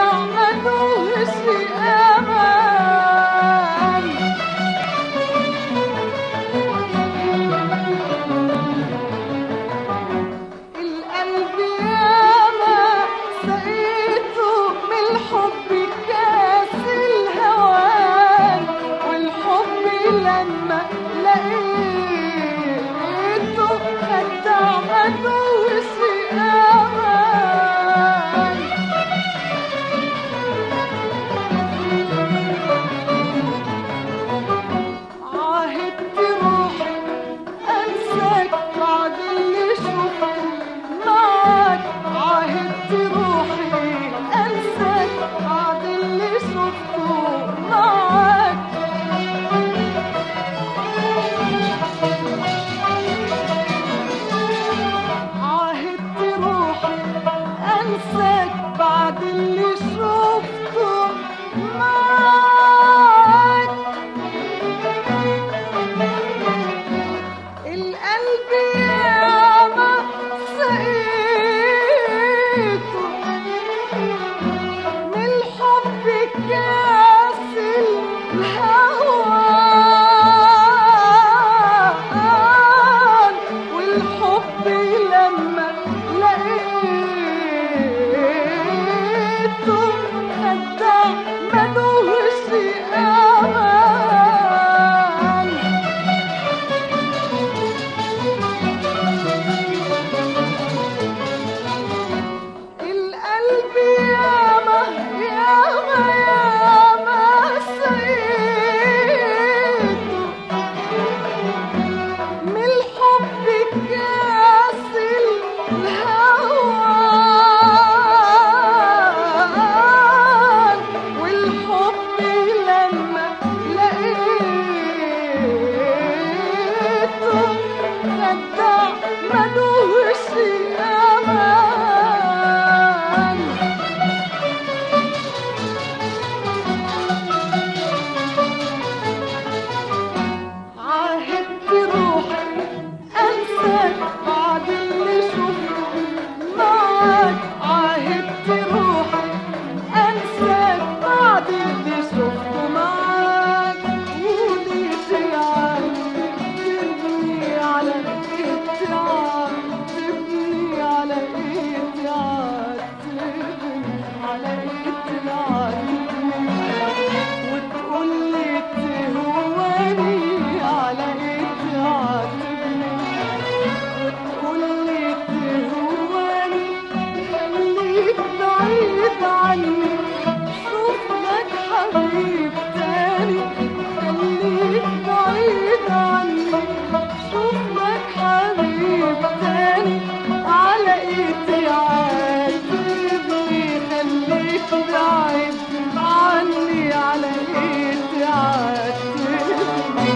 ملوش أمان القلب ياما سقيته من الحب كاس الهوان والحب لما لقيته خدع ملوش أمان عاهدت روحي انساك بعد اللي شفته معاك عاهدت روحي انساك بعد اللي شفته معاك عاهدت روحي انساك بعد اللي شفته معاك القلب ياما سقيته من الحب كاس الهوان والحب لما لقيته خدع ملوش امان القلب ياما ياما ياما سقيته من الحب كاس الهوان والحب لما لقيته خدع ملوش امان عاهدت روحي انساك بعد اللي شفته معاك عاهدت روحي انساك بعد اللي شفته معاك وليش يعني تبني على اتعاب تبني على اتعاب تبني على اتعاب وتقول لي تهواني على اتعاب وتقول لي تهواني خليك بعيد عني شوف لك حبيب تاني خليك بعيد عني شوف لك حبيب تاني على ايدي عاتبني خليك بعيد عني على ايدي عاتبني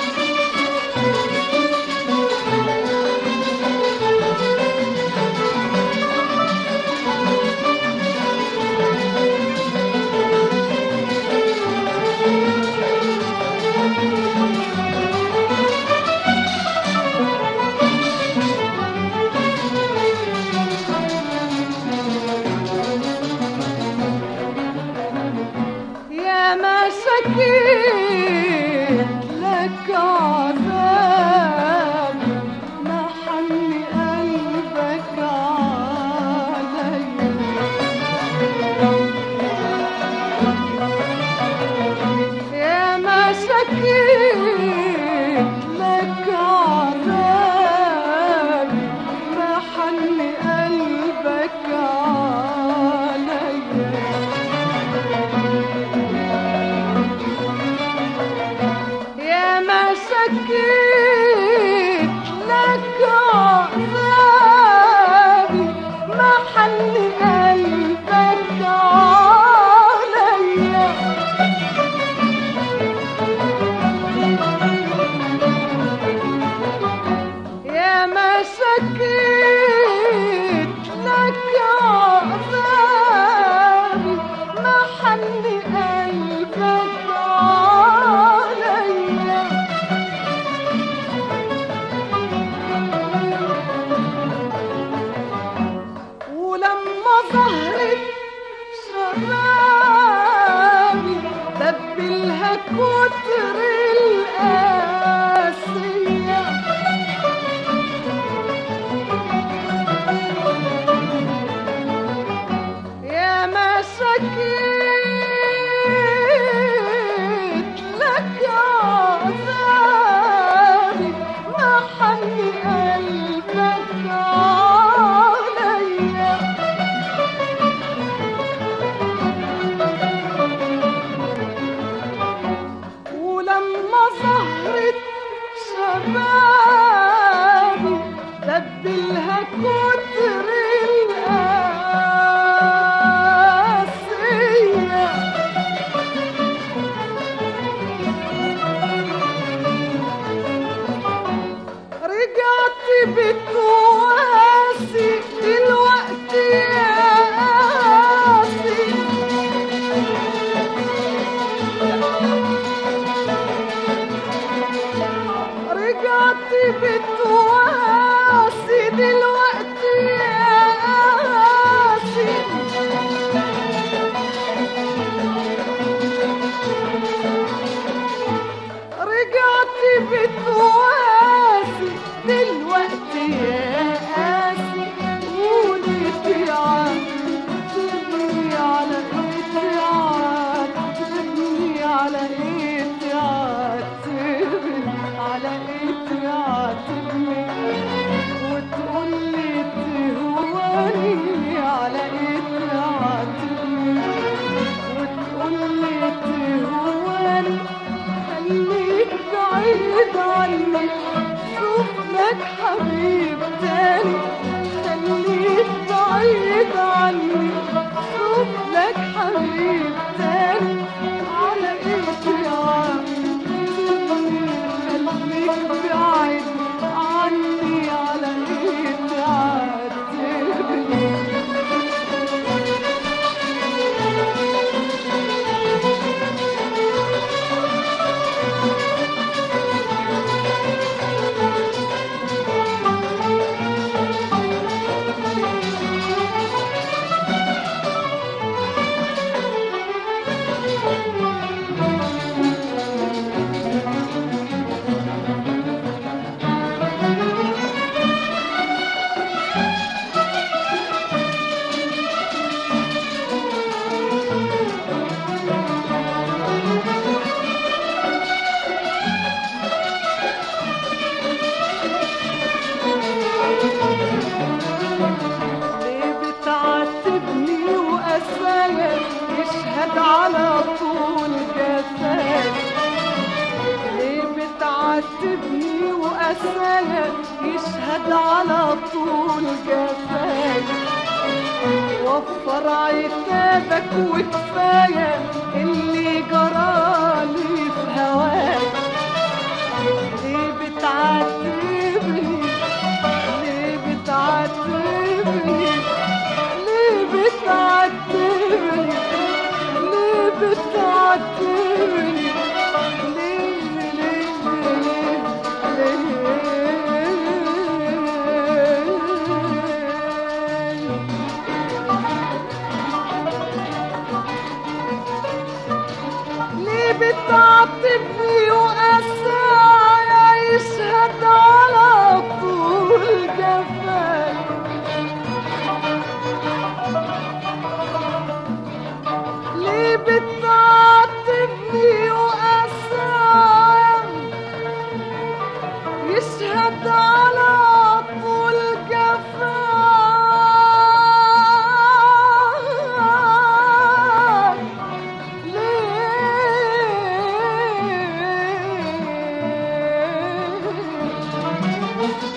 يا ما شكيت لك عذاب ما حن قلبك علي يا ما شكيت لك عذاب ما حن قلبك علي يا ما شكيت لك عذابي ما حن قلبك عليا يا ما شكيت لك عذابي ما حن قلبك عليا ولما ظهرت شرارة كتر القاسية يا ما شكيت لك عذابي ما حني قلبك عليا ولما ظهرت شبابي دبلها كتر القاسية رجعت بتواسي دلوقتي يا قاسي رجعت بتواسي دلوقتي يا قاسي رجعت بتواسي دلوقتي يا قاسي قولت يعاتبني على ايه تعاتبني على ايه تعاتبني على ايه تعاتبني وتقولي تهواني على ايه تعاتبني وتقولي تهواني خليك بعيد عني شوف لك حبيب تاني خليك بعيد عني شوف لك حبيب تاني على ايه تعاتبني خليك بعيد عني على ايه تعاتبني ليه بتعاتبني وقسايا يشهد على طول جفايا ليه بتعاتبني وقسايا يشهد على طول جفايا وفر عتابك وكفاية اللي جرالي في هواك ليه بتعاتبني ليه بتعاتبني ليه بتعاتبني ليه بتعاتبني ليه ليه ليه ليه بتعاتبني وقسايا يشهد على طول جفاك ليه بتعاتبني وقسايا يشهد على طول جفاك ليه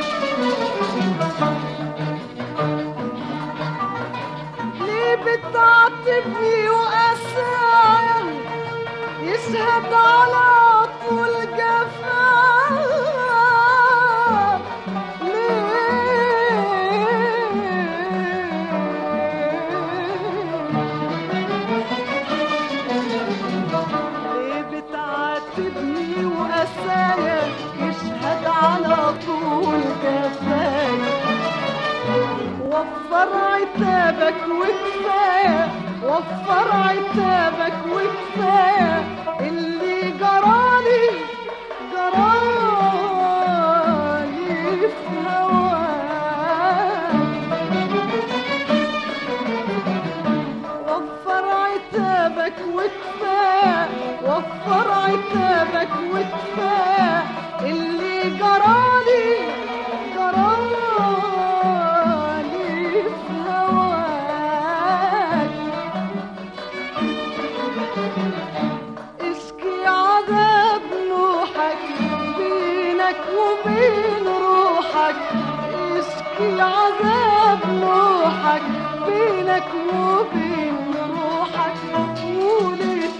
ليه بتعاتبني وقسايا يشهد على طول جفاك ليه بتعاتبني وقسايا يشهد على طول جفاك وفر عتابك وكفاية وفر عتابك وكفاية اللي عتابك وكفاية وفر عتابك وكفاية اللي جرالي جرالي في هواك اشكي عذاب نوحك بينك وبين روحك اشكي عذاب نوحك بينك وبين روحك قولي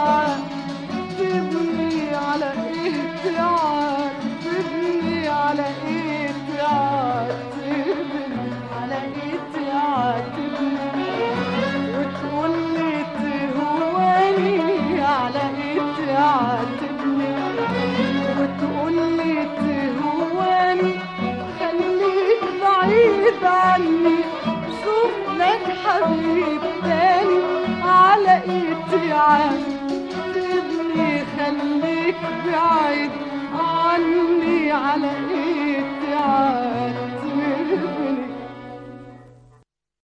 تعاتبني على ايه تعاتبني على ايه تعاتبني على ايه تعاتبني وتقولي تهواني على ايه تعاتبني وتقولي تهواني خليك بعيد عني شوف لك حبيب تاني على ايه تعاتبني خليك بعيد عني على ايه تعاتبني